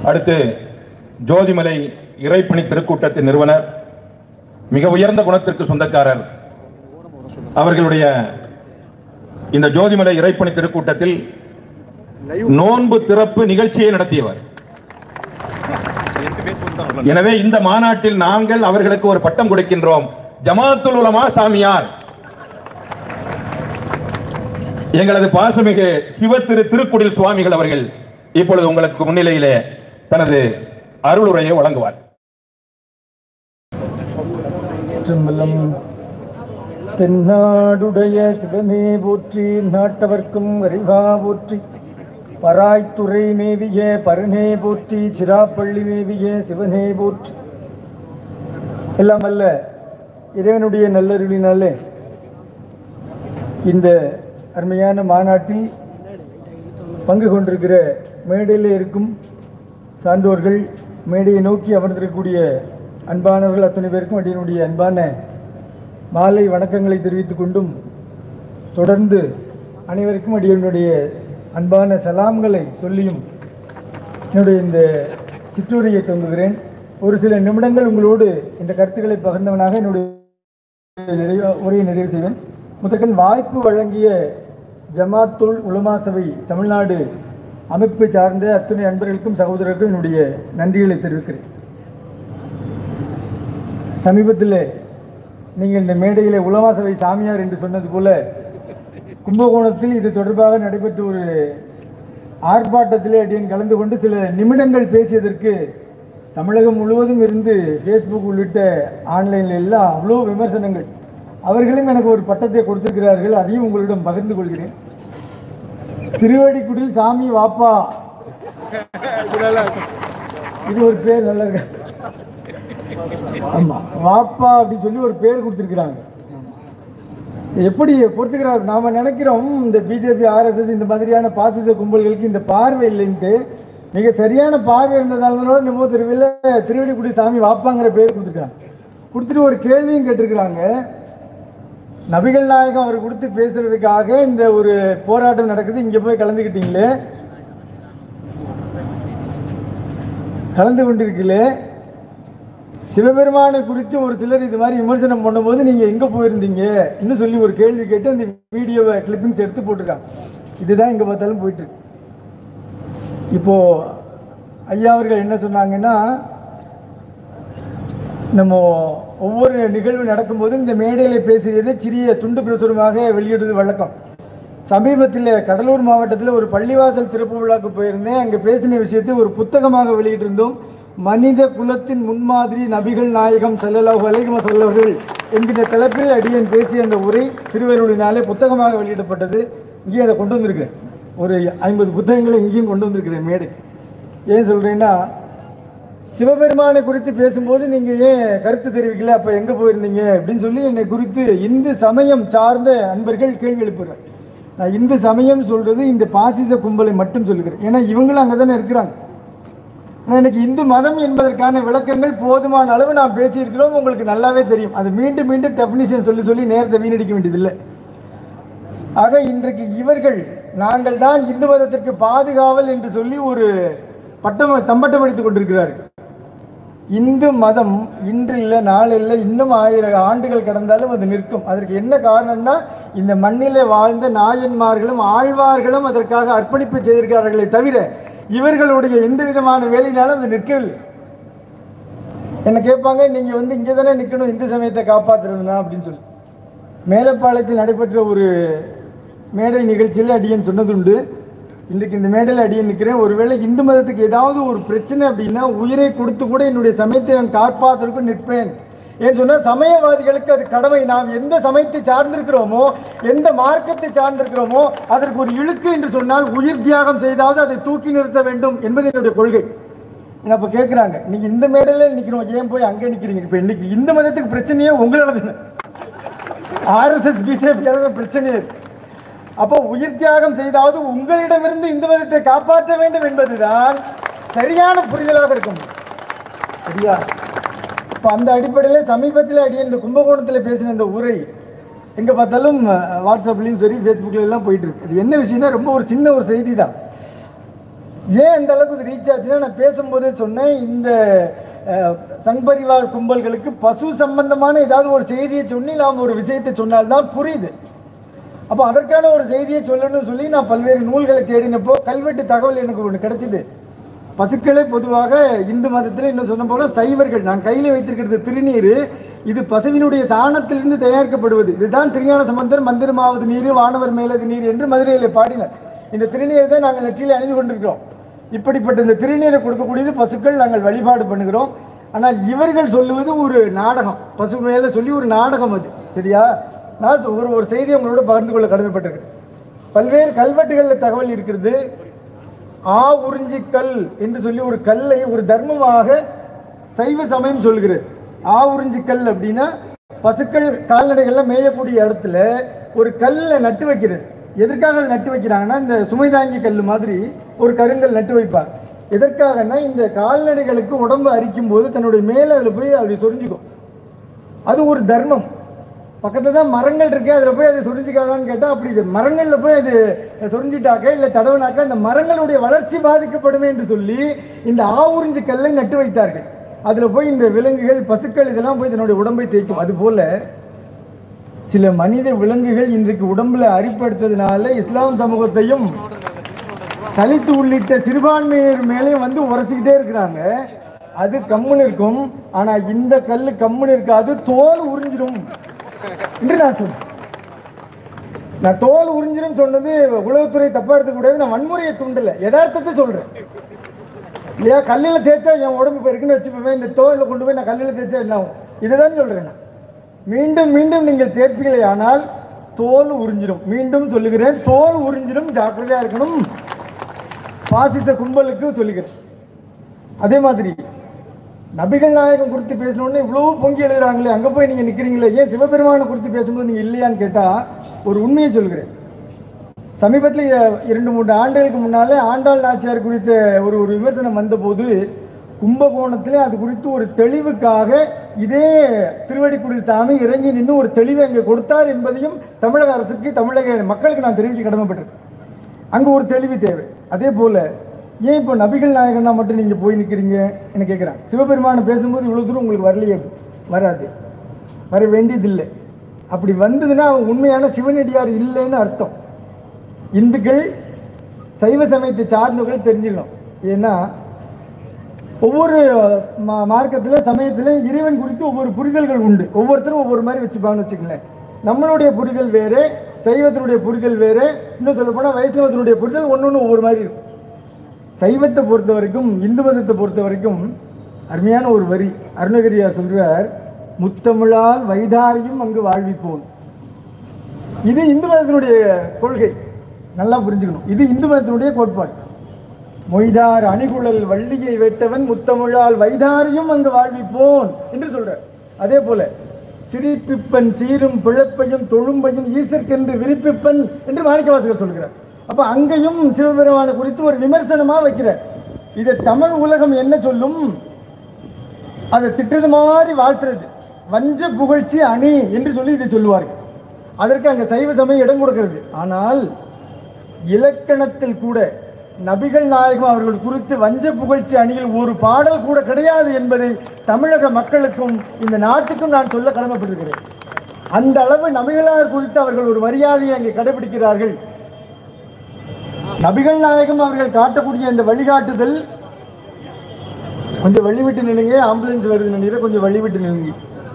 அடுத்து ஜோதிமலை இறைப்பணி திருக்கூட்டத்தின் நிறுவனர் மிக உயர்ந்த குணத்திற்கு சொந்தக்காரர் அவர்களுடைய இந்த ஜோதிமலை இறைப்பணி திருக்கூட்டத்தில் நோன்பு திறப்பு நிகழ்ச்சியை நடத்தியவர் எனவே இந்த மாநாட்டில் நாங்கள் அவர்களுக்கு ஒரு பட்டம் கொடுக்கின்றோம் ஜமாத்துல் உலமா சாமியார் எங்களது பாசமிகு சிவத்திரு திருக்குடில் சுவாமிகள் அவர்கள் இப்பொழுது உங்களுக்கு முன்னிலையிலே தனது அருளுரையை வழங்குவார் சிற்றம்பலம் தென்னாடுடைய சிவமே போற்றி நாட்டவர்க்கும் அறிவா போற்றி பராய்த்துறை மேவிய பரனே போற்றி சிராப்பள்ளி மேவிய சிவனே போற்றி எல்லாம் அல்ல இறைவனுடைய நல்லருளினாலே இந்த அருமையான மாநாட்டில் பங்கு கொண்டிருக்கிற மேடையில் இருக்கும் சான்றோர்கள் மேடையை நோக்கி அமர்ந்திருக்கக்கூடிய அன்பானவர்கள் அத்தனை பேருக்கும் அடியனுடைய அன்பான மாலை வணக்கங்களை தெரிவித்துக் கொண்டும் தொடர்ந்து அனைவருக்கும் அடியனுடைய அன்பான சலாம்களை சொல்லியும் என்னுடைய இந்த சிற்றுரையை தொங்குகிறேன் ஒரு சில நிமிடங்கள் உங்களோடு இந்த கருத்துக்களை பகிர்ந்தவனாக என்னுடைய நிறைவு உரையை நிறைவு செய்வேன் முதற்கண் வாய்ப்பு வழங்கிய ஜமாத்துல் உலமா சபை தமிழ்நாடு அமைப்பை சார்ந்த அத்தனை அன்பர்களுக்கும் சகோதரருக்கும் என்னுடைய நன்றிகளை தெரிவிக்கிறேன் சமீபத்தில் நீங்கள் இந்த மேடையிலே உலமா சபை சாமியார் என்று சொன்னது போல கும்பகோணத்தில் இது தொடர்பாக நடைபெற்ற ஒரு ஆர்ப்பாட்டத்திலே அடியன் கலந்து கொண்டு சில நிமிடங்கள் பேசியதற்கு தமிழகம் முழுவதும் இருந்து ஃபேஸ்புக் உள்ளிட்ட ஆன்லைனில் எல்லாம் அவ்வளோ விமர்சனங்கள் அவர்களும் எனக்கு ஒரு பட்டத்தை கொடுத்திருக்கிறார்கள் அதையும் உங்களிடம் பகிர்ந்து கொள்கிறேன் திருவடிக்குடில் சாமி வாப்பா இது ஒரு பேர் நல்லா இருக்கு ஆமா வாப்பா அப்படின்னு சொல்லி ஒரு பேர் கொடுத்திருக்கிறாங்க எப்படி பொறுத்துக்கிறார் நாம நினைக்கிறோம் இந்த பிஜேபி ஆர்எஸ்எஸ் இந்த மாதிரியான பாசிச கும்பல்களுக்கு இந்த பார்வை இல்லைன்ட்டு மிக சரியான பார்வை இருந்ததால நம்ம திருவிழா திருவடிக்குடி சாமி வாப்பாங்கிற பேர் கொடுத்துருக்காங்க கொடுத்துட்டு ஒரு கேள்வியும் கேட்டிருக்கிறாங்க நபிகள் நாயகம் அவர் கொடுத்து பேசுறதுக்காக இந்த ஒரு போராட்டம் நடக்குது இங்க போய் கலந்துக்கிட்டீங்களே கலந்து கொண்டிருக்கீங்களே சிவபெருமானை குறித்து ஒரு சிலர் இது மாதிரி விமர்சனம் பண்ணும்போது நீங்க எங்க போயிருந்தீங்க இன்னும் சொல்லி ஒரு கேள்வி கேட்டு அந்த வீடியோவை கிளிப்பிங்ஸ் எடுத்து போட்டிருக்காங்க இதுதான் எங்க பார்த்தாலும் போயிட்டு இருக்கு இப்போ ஐயா அவர்கள் என்ன சொன்னாங்கன்னா நம்ம ஒவ்வொரு நிகழ்வு நடக்கும்போதும் இந்த மேடையில் பேசுகிறது சிறிய துண்டு பிரசுரமாக வெளியிடுவது வழக்கம் சமீபத்தில் கடலூர் மாவட்டத்தில் ஒரு பள்ளிவாசல் திறப்பு விழாக்கு போயிருந்தேன் அங்கே பேசின விஷயத்தை ஒரு புத்தகமாக வெளியிட்டிருந்தோம் மனித குலத்தின் முன்மாதிரி நபிகள் நாயகம் செல்லலாஹு அலைஹி சொல்லவர்கள் என்கிற தலைப்பில் அடியன் பேசிய அந்த உரை திருவருளினாலே புத்தகமாக வெளியிடப்பட்டது இங்கே அதை கொண்டு வந்திருக்கிறேன் ஒரு ஐம்பது புத்தகங்களை இங்கேயும் கொண்டு வந்திருக்கிறேன் மேடை ஏன் சொல்கிறேன்னா சிவபெருமானை குறித்து பேசும்போது நீங்கள் ஏன் கருத்து தெரிவிக்கல அப்போ எங்கே போயிருந்தீங்க அப்படின்னு சொல்லி என்னை குறித்து இந்து சமயம் சார்ந்த அன்பர்கள் கேள்வி எழுப்புறாங்க நான் இந்து சமயம் சொல்கிறது இந்த பாசிச கும்பலை மட்டும் சொல்லுகிறேன் ஏன்னா இவங்களும் அங்கே தானே இருக்கிறாங்க ஆனால் எனக்கு இந்து மதம் என்பதற்கான விளக்கங்கள் போதுமான அளவு நான் பேசியிருக்கிறோம் உங்களுக்கு நல்லாவே தெரியும் அது மீண்டும் மீண்டும் டெஃபினிஷன் சொல்லி சொல்லி நேரத்தை வீணடிக்க வேண்டியதில்லை ஆக இன்றைக்கு இவர்கள் நாங்கள் தான் இந்து மதத்திற்கு பாதுகாவல் என்று சொல்லி ஒரு பட்டம் தம்பட்டம் அடித்துக் கொண்டிருக்கிறார்கள் இந்து மதம் இன்று இல்லை நாளை இல்லை இன்னும் ஆயிரம் ஆண்டுகள் கடந்தாலும் அது நிற்கும் அதற்கு என்ன காரணம்னா இந்த மண்ணிலே வாழ்ந்த நாயன்மார்களும் ஆழ்வார்களும் அதற்காக அர்ப்பணிப்பு செய்திருக்கிறார்களே தவிர இவர்களுடைய எந்த விதமான வேலையினாலும் அது நிற்கவில்லை என்ன கேட்பாங்க நீங்க வந்து இங்கே தானே நிற்கணும் இந்து சமயத்தை காப்பாற்றுறதுனா அப்படின்னு சொல்லி மேலப்பாளையத்தில் நடைபெற்ற ஒரு மேடை நிகழ்ச்சியில் அடியன் சொன்னதுண்டு இன்றைக்கு இந்த மேடையில் அடியன் நிற்கிறேன் ஒருவேளை இந்து மதத்துக்கு ஏதாவது ஒரு பிரச்சனை அப்படின்னா உயிரை கொடுத்து கூட என்னுடைய சமயத்தை நான் காப்பாற்றுறதுக்கு நிற்பேன் ஏன்னு சொன்னால் சமயவாதிகளுக்கு அது கடமை நாம் எந்த சமயத்தை சார்ந்திருக்கிறோமோ எந்த மார்க்கத்தை சார்ந்திருக்கிறோமோ அதற்கு ஒரு இழுக்கு என்று சொன்னால் உயிர் தியாகம் செய்தாவது அதை தூக்கி நிறுத்த வேண்டும் என்பது என்னுடைய கொள்கை என்ன இப்போ கேட்குறாங்க நீங்கள் இந்த மேடையில் நிற்கிறோம் ஏன் போய் அங்கே நிற்கிறீங்க இப்போ இன்னைக்கு இந்து மதத்துக்கு பிரச்சனையே உங்களால தானே ஆர்எஸ்எஸ் பிஜேபி பிரச்சனையே இருக்கு. அப்போ உயிர் தியாகம் செய்தாவது உங்களிடமிருந்து இந்து மதத்தை காப்பாற்ற வேண்டும் என்பதுதான் சரியான புரிதலாக இருக்கும் சரியா இப்போ அந்த அடிப்படையில் சமீபத்தில் அடி இந்த கும்பகோணத்தில் பேசின இந்த உரை எங்கே பார்த்தாலும் அஹ், வாட்ஸ்அப்லேயும் சரி ஃபேஸ்புக்கில் எல்லாம் போயிட்டு இருக்கு இது என்ன விஷயம்னா ரொம்ப ஒரு சின்ன ஒரு செய்தி தான் ஏன் அந்த அளவுக்கு ரீச் ஆச்சுன்னா நான் பேசும்போதே சொன்னேன் இந்த அஹ், சங்பரிவார் கும்பல்களுக்கு பசு சம்பந்தமான ஏதாவது ஒரு செய்தியை சொல்லி நாம் ஒரு விஷயத்தை சொன்னால்தான் புரியுது அப்போ அதற்கான ஒரு செய்தியை சொல்லணும்னு சொல்லி நான் பல்வேறு நூல்களை தேடினப்போ கல்வெட்டு தகவல் எனக்கு ஒன்று கிடைச்சிது பசுக்களே பொதுவாக இந்து மதத்தில் இன்னும் சொன்ன போல சைவர்கள் நான் கையில் வைத்திருக்கிறது திருநீர் இது பசுவினுடைய சாணத்திலிருந்து தயாரிக்கப்படுவது இதுதான் திருஞான சம்பந்தர் மந்திரமாவது நீர் வானவர் மேலது நீர் என்று மதுரையில் பாடினார் இந்த திருநீரை தான் நாங்கள் நெற்றியில் அணிந்து கொண்டிருக்கிறோம் இப்படிப்பட்ட இந்த திருநீரை கொடுக்கக்கூடியது பசுக்கள் நாங்கள் வழிபாடு பண்ணுகிறோம் ஆனால் இவர்கள் சொல்லுவது ஒரு நாடகம் பசு மேலே சொல்லி ஒரு நாடகம் அது சரியா நான் சொ- ஒரு ஒரு செய்தியை உங்களோட பகிர்ந்து கொள்ள கடமைப்பட்டிருக்கிறேன் பல்வேறு கல்வெட்டுகளில் தகவல் இருக்கிறது ஆ உறிஞ்சி கல் என்று சொல்லி ஒரு கல்லை ஒரு தர்மமாக சைவ சமயம் சொல்கிறது ஆ உறிஞ்சி கல் அப்படின்னா பசுக்கள் கால்நடைகள்லாம் மேயக்கூடிய இடத்துல ஒரு கல்லை நட்டு வைக்கிறது எதற்காக அதை நட்டு வைக்கிறாங்கன்னா இந்த சுமைதாங்கி கல் மாதிரி ஒரு கருங்கல் நட்டு வைப்பாங்க எதற்காகன்னா இந்த கால்நடைகளுக்கு உடம்பு அரிக்கும் போது தன்னுடைய மேலே அதில் போய் அப்படி சொரிஞ்சுக்கும் அது ஒரு தர்மம் பக்கத்தில் தான் மரங்கள் இருக்கு அதில் போய் அதை சொரிஞ்சிக்காதான்னு கேட்டால் அப்படி இது மரங்களில் போய் அது சொரிஞ்சிட்டாக்க இல்லை தடவுனாக்க அந்த மரங்களுடைய வளர்ச்சி பாதிக்கப்படுமே என்று சொல்லி இந்த ஆவுறிஞ்சி கல்லை நட்டு வைத்தார்கள் அதில் போய் இந்த விலங்குகள் பசுக்கள் இதெல்லாம் போய் தன்னுடைய உடம்பை தேய்க்கும் அதுபோல சில மனித விலங்குகள் இன்றைக்கு உடம்புல அரிப்படுத்ததுனால இஸ்லாம் சமூகத்தையும் தலித்து உள்ளிட்ட சிறுபான்மையினர் மேலேயும் வந்து உரசிக்கிட்டே இருக்கிறாங்க அது கம்முன்னு இருக்கும் ஆனா இந்த கல்லு கம்முன்னு இருக்காது தோல் உறிஞ்சிடும் என்று நான் சொன்னேன் நான் தோல் உறிஞ்சிடும் சொன்னது உளவுத்துறை தப்பா எடுத்துக்கூடாது நான் வன்முறையை தூண்டல யதார்த்தத்தை சொல்றேன் இல்லையா கல்லில் தேய்ச்சா என் உடம்பு இப்போ இருக்குன்னு வச்சுப்போமே இந்த தோலில் கொண்டு போய் நான் கல்லில் தேய்ச்சா என்ன ஆகும் இதை தான் சொல்றேன் நான் மீண்டும் மீண்டும் நீங்கள் தேர்ப்பீர்களே ஆனால் தோல் உறிஞ்சிடும் மீண்டும் சொல்லுகிறேன் தோல் உறிஞ்சிடும் ஜாக்கிரதையா இருக்கணும் பாசிச கும்பலுக்கு சொல்லுகிறேன் அதே மாதிரி நபிகள் நாயகம் குறித்து பேசணும்னு இவ்வளவு பொங்கி எழுதுறாங்களே அங்கே போய் நீங்கள் நிற்கிறீங்களே ஏன் சிவபெருமானை குறித்து பேசும்போது நீங்கள் இல்லையான்னு கேட்டால் ஒரு உண்மையை சொல்கிறேன் சமீபத்தில் இ- இரண்டு மூன்று ஆண்டுகளுக்கு முன்னாலே ஆண்டாள் நாச்சியார் குறித்த ஒரு ஒரு விமர்சனம் வந்தபோது கும்பகோணத்திலே அது குறித்து ஒரு தெளிவுக்காக இதே திருவடிக்குடில் சாமி இறங்கி நின்று ஒரு தெளிவை அங்கே கொடுத்தார் என்பதையும் தமிழக அரசுக்கு தமிழக மக்களுக்கு நான் தெரிவிக்க கடமைப்பட்டிருக்கேன் அங்கே ஒரு தெளிவு தேவை அதே போல ஏன் இப்போ நபிகள் நாயகனா மட்டும் நீங்கள் போய் நிற்கிறீங்க என்ன கேட்குறான் சிவபெருமானை பேசும்போது இவ்வளோ தூரம் உங்களுக்கு வரலையே வராது வர வேண்டியதில்லை அப்படி வந்ததுன்னா அவன் உண்மையான சிவனடியார் இல்லைன்னு அர்த்தம் இந்துக்கள் சைவ சமயத்தை சார்ந்தவர்கள் தெரிஞ்சுக்கணும் ஏன்னா ஒவ்வொரு மா- மார்க்கத்துல சமயத்துல இறைவன் குறித்து ஒவ்வொரு புரிதல்கள் உண்டு ஒவ்வொருத்தரும் ஒவ்வொரு மாதிரி வச்சுப்பாங்கன்னு வச்சுக்கங்களேன் நம்மளுடைய புரிதல் வேறு சைவத்தினுடைய புரிதல் வேறு இன்னும் சொல்ல போனால் வைஷ்ணவத்தினுடைய புரிதல் ஒன்று ஒன்று ஒவ்வொரு மாதிரி இருக்கும் சைவத்தை பொறுத்த வரைக்கும் இந்து மதத்தை பொறுத்த வரைக்கும் அருமையான ஒரு வரி அருணகிரியார் சொல்றார் முத்தமிழால் வைதாரியும் அங்கு வாழ்விப்போம் இது இந்து மதத்தினுடைய கொள்கை நல்லா புரிஞ்சுக்கணும் இது இந்து மதத்தினுடைய கோட்பாடு மொய்தார் அணிகுழல் வள்ளியை வெட்டவன் முத்தமிழால் வைதாரியும் அங்கு வாழ்விப்போன் என்று சொல்றார் அதே போல சிரிப்பிப்பன் சீரும் பிழப்பையும் தொழும்பையும் ஈசற்கென்று விரிப்பிப்பன் என்று மாணிக்கவாசகர் சொல்கிறார் அப்ப அங்கேயும் சிவபெருமானை குறித்து ஒரு விமர்சனமா வைக்கிறார் இதை தமிழ் உலகம் என்ன சொல்லும் அதை திட்டுறது மாதிரி வாழ்த்துறது வஞ்ச புகழ்ச்சி அணி என்று சொல்லி இதை சொல்லுவார்கள் அதற்கு அங்கே சைவ சமயம் இடம் கொடுக்கிறது ஆனால் இலக்கணத்தில் கூட நபிகள் நாயகம் அவர்கள் குறித்து வஞ்ச புகழ்ச்சி அணியில் ஒரு பாடல் கூட கிடையாது என்பதை தமிழக மக்களுக்கும் இந்த நாட்டுக்கும் நான் சொல்ல கடமைப்பட்டிருக்கிறேன் அந்த அளவு நபிகளார் குறித்து அவர்கள் ஒரு மரியாதையை அங்கே கடைபிடிக்கிறார்கள் நபிகள் நாயகம் அவர்கள் காட்டக்கூடிய இந்த வழிகாட்டுதல் கொஞ்சம் வழி விட்டு நில்லுங்க ஆம்புலன்ஸ் வருது நினைக்கிறேன் கொஞ்சம் வழி விட்டு நில்லுங்க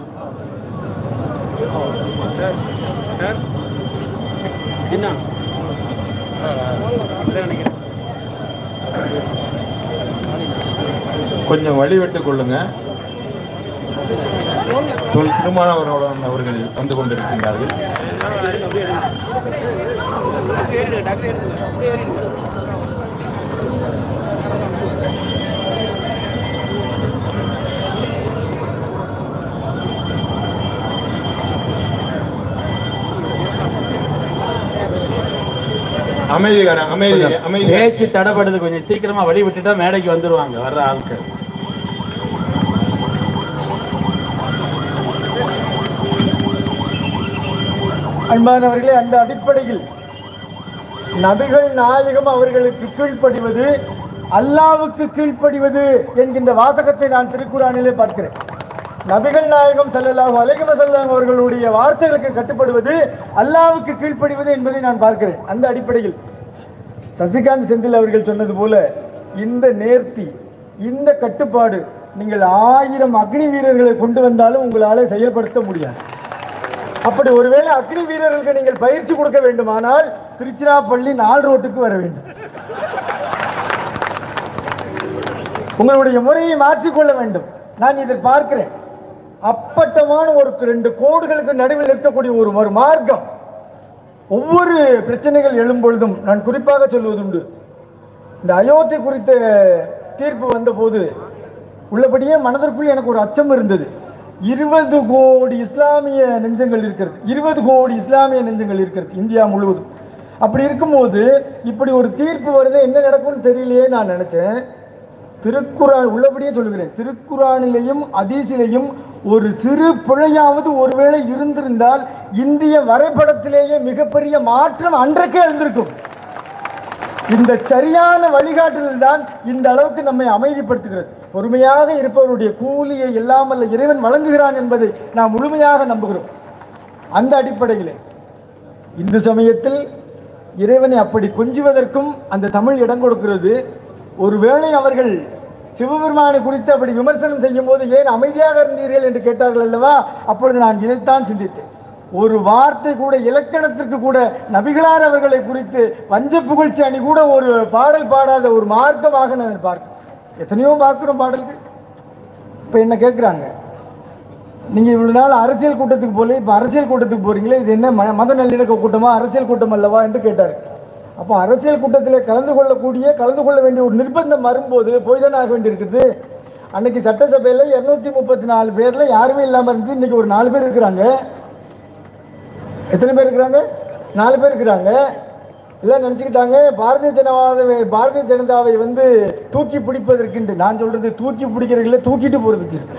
கொஞ்சம் வழி விட்டுக் கொள்ளுங்க தொல் திருமாவளவன் அவர்கள் வந்து கொண்டிருக்கின்றார்கள் அமைதி அமைதி அமைதி பேச்சு தடைப்படுது கொஞ்சம் சீக்கிரமா வழி விட்டுட்டா மேடைக்கு வந்துருவாங்க வர்ற ஆட்கள் அன்பானவர்களே அந்த அடிப்படையில் நபிகள் நாயகம் அவர்களுக்கு கீழ்ப்படிவது அல்லாவுக்கு கீழ்ப்படிவது என்கின்ற வாசகத்தை நான் திருக்குறானிலே பார்க்கிறேன் நபிகள் நாயகம் ஸல்லல்லாஹு அலைஹி வஸல்லம் அவர்களுடைய வார்த்தைகளுக்கு கட்டுப்படுவது அல்லாவுக்கு கீழ்ப்படிவது என்பதை நான் பார்க்கிறேன் அந்த அடிப்படையில் சசிகாந்த் செந்தில் அவர்கள் சொன்னது போல இந்த நேர்த்தி இந்த கட்டுப்பாடு நீங்கள் ஆயிரம் அக்னி வீரர்களை கொண்டு வந்தாலும் உங்களால் செயல்படுத்த முடியாது அப்படி ஒருவேளை அக்னி வீரர்களுக்கு நீங்கள் பயிற்சி கொடுக்க வேண்டுமானால் திருச்சிராப்பள்ளி நாள் ரோட்டுக்கு வர வேண்டும் உங்களுடைய முறையை மாற்றிக்கொள்ள வேண்டும் நான் இதை பார்க்கிறேன் அப்பட்டமான ஒரு ரெண்டு கோடுகளுக்கு நடுவில் இருக்கக்கூடிய ஒரு ஒரு மார்க்கம் ஒவ்வொரு பிரச்சனைகள் எழும் பொழுதும் நான் குறிப்பாக சொல்வதுண்டு இந்த அயோத்தி குறித்த தீர்ப்பு வந்தபோது உள்ளபடியே மனதிற்குள் எனக்கு ஒரு அச்சம் இருந்தது இருபது கோடி இஸ்லாமிய நெஞ்சங்கள் இருக்கிறது இருபது கோடி இஸ்லாமிய நெஞ்சங்கள் இருக்கிறது இந்தியா முழுவதும் அப்படி இருக்கும்போது இப்படி ஒரு தீர்ப்பு வருது என்ன நடக்கும்னு தெரியலையே நான் நினைச்சேன் திருக்குறான் உள்ளபடியே சொல்லுகிறேன் திருக்குறானிலேயும் அதீசிலையும் ஒரு சிறு பிழையாவது ஒருவேளை இருந்திருந்தால் இந்திய வரைபடத்திலேயே மிகப்பெரிய மாற்றம் அன்றைக்கே இருந்திருக்கும் இந்த சரியான வழிகாட்டுதல் தான் இந்த அளவுக்கு நம்மை அமைதிப்படுத்துகிறது பொறுமையாக இருப்பவருடைய கூலியை இல்லாமல் இறைவன் வழங்குகிறான் என்பதை நாம் முழுமையாக நம்புகிறோம் அந்த அடிப்படையிலே இந்து சமயத்தில் இறைவனை அப்படி கொஞ்சுவதற்கும் அந்த தமிழ் இடம் கொடுக்கிறது ஒருவேளை அவர்கள் சிவபெருமானை குறித்து அப்படி விமர்சனம் செய்யும் போது ஏன் அமைதியாக இருந்தீர்கள் என்று கேட்டார்கள் அல்லவா அப்பொழுது நான் இதைத்தான் சிந்தித்தேன் ஒரு வார்த்தை கூட இலக்கணத்திற்கு கூட நபிகளார் அவர்களை குறித்து வஞ்ச புகழ்ச்சி அணி கூட ஒரு பாடல் பாடாத ஒரு மார்க்கமாக நான் பார்க்கிறேன் எத்தனையோ பார்க்கிறோம் பாடல்கள் இப்போ என்ன கேட்குறாங்க நீங்கள் இவ்வளவு நாள் அரசியல் கூட்டத்துக்கு போல இப்போ அரசியல் கூட்டத்துக்கு போறீங்களே இது என்ன ம- மத நல்லிணக்க கூட்டமா அரசியல் கூட்டம் அல்லவா என்று கேட்டார் அப்போ அரசியல் கூட்டத்தில் கலந்து கொள்ளக்கூடிய கலந்து கொள்ள வேண்டிய ஒரு நிர்பந்தம் வரும்போது போய் தானே ஆக வேண்டியிருக்குது அன்னைக்கு சட்டசபையில் இரநூத்தி முப்பத்தி நாலு பேரில் யாருமே இல்லாமல் இருந்து இன்னைக்கு ஒரு நாலு பேர் இருக்கிறாங்க எத்தனை பேர் இருக்கிறாங்க நாலு பேர் இருக்கிறாங்க எல்லாம் நினச்சிக்கிட்டாங்க பாரதிய ஜனதாவை பாரதிய ஜனதாவை வந்து தூக்கி பிடிப்பதற்குண்டு நான் சொல்றது தூக்கி பிடிக்கிறதுல தூக்கிட்டு போறதுக்கு இருக்கு.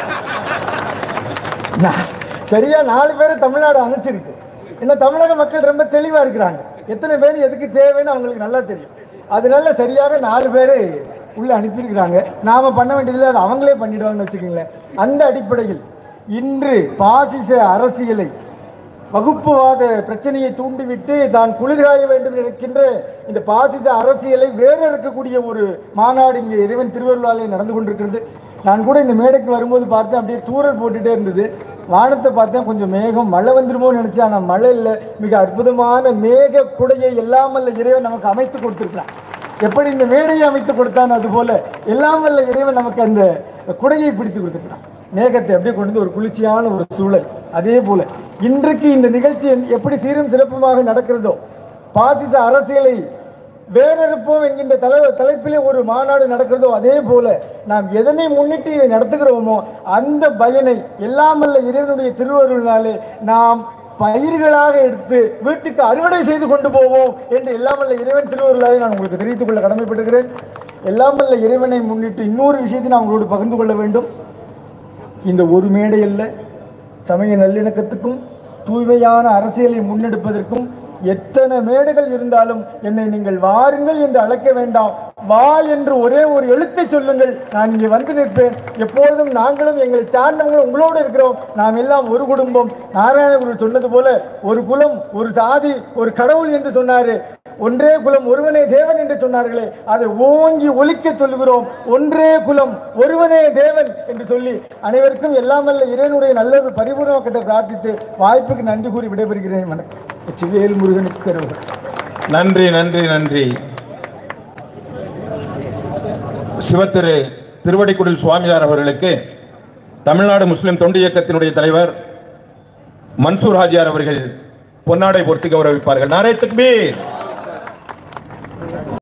நா- சரியா நாலு பேரை தமிழ்நாடு அனுப்பிச்சிருக்கு என்ன தமிழக மக்கள் ரொம்ப தெளிவா இருக்கிறாங்க எத்தனை பேர் எதுக்கு தேவைன்னு அவங்களுக்கு நல்லா தெரியும் அதனால சரியாக நாலு பேர் உள்ள அனுப்பியிருக்கிறாங்க நாம பண்ண வேண்டியதில்லை அதை அவங்களே பண்ணிடுவாங்கன்னு வச்சுக்கோங்களேன் அந்த அடிப்படையில் இன்று பாசிச அரசியலை வகுப்புவாத பிரச்சனையை தூண்டிவிட்டு தான் குளிர்காய வேண்டும் நினைக்கின்ற இந்த பாசிச அரசியலை வேற இருக்கக்கூடிய ஒரு மாநாடு இங்கே இறைவன் திருவருளாலே நடந்து கொண்டிருக்கிறது நான் கூட இந்த மேடைக்கு வரும்போது பார்த்தேன் அப்படியே தூறல் போட்டுட்டே இருந்தது வானத்தை பார்த்தேன் கொஞ்சம் மேகம் மழை வந்துருமோன்னு நினைச்சேன் ஆனால் மழை இல்லை மிக அற்புதமான மேக குடையை எல்லாம் வல்ல இறைவன் நமக்கு அமைத்து கொடுத்திருக்கிறான் எப்படி இந்த மேடையை அமைத்து கொடுத்தான் அதுபோல எல்லாம் வல்ல இறைவன் நமக்கு அந்த குடையை பிடித்து கொடுத்திருக்கிறான் மேகத்தை அப்படியே கொண்டு வந்து ஒரு குளிர்ச்சியான ஒரு சூழல் அதே போல இன்றைக்கு இந்த நிகழ்ச்சி எப்படி சீரும் சிறப்புமாக நடக்கிறதோ பாசிச அரசியலை வேறறுப்போம் என்கின்ற தலை தலைப்பிலே ஒரு மாநாடு நடக்கிறதோ அதே போல நாம் எதனை முன்னிட்டு இதை நடத்துகிறோமோ அந்த பயனை எல்லாமல்ல இறைவனுடைய திருவருளினாலே நாம் பயிர்களாக எடுத்து வீட்டுக்கு அறுவடை செய்து கொண்டு போவோம் என்று எல்லாமல்ல இறைவன் திருவருளாலே நான் உங்களுக்கு தெரிவித்துக் கொள்ள கடமைப்பட்டிருக்கிறேன் எல்லாமல்ல இறைவனை முன்னிட்டு இன்னொரு விஷயத்தை நான் உங்களோடு பகிர்ந்து கொள்ள வேண்டும் இந்த ஒரு மேடையல்ல சமய நல்லிணக்கத்துக்கும் தூய்மையான அரசியலை முன்னெடுப்பதற்கும் எத்தனை மேடைகள் இருந்தாலும் என்னை நீங்கள் வாருங்கள் என்று அழைக்க வேண்டாம் வா என்று ஒரே ஒரு எழுத்தை சொல்லுங்கள் நான் இங்கே வந்து நிற்பேன் எப்பொழுதும் நாங்களும் எங்களை சார்ந்தவங்களும் உங்களோடு இருக்கிறோம் நாம் எல்லாம் ஒரு குடும்பம் நாராயணகுரு சொன்னது போல ஒரு குலம் ஒரு சாதி ஒரு கடவுள் என்று சொன்னாரு ஒன்றே குலம் ஒருவனே தேவன் என்று சொன்னார்களே அதை ஓங்கி ஒலிக்க சொல்லுகிறோம் ஒன்றே குலம் ஒருவனே தேவன் என்று சொல்லி அனைவருக்கும் எல்லாம் வல்ல இறைவனுடைய நல்ல ஒரு பரிபூர்ண பிரார்த்தித்து வாய்ப்புக்கு நன்றி கூறி விடைபெறுகிறேன் வணக்கம் சிவேல் முருகனுக்கு கருவன் நன்றி நன்றி நன்றி சிவத்திரு திருவடிக்குடில் சுவாமியார் அவர்களுக்கு தமிழ்நாடு முஸ்லிம் தொண்டு இயக்கத்தினுடைய தலைவர் மன்சூர் ஹாஜியார் அவர்கள் பொன்னாடை பொருத்தி கௌரவிப்பார்கள் நாரே தக்பீர்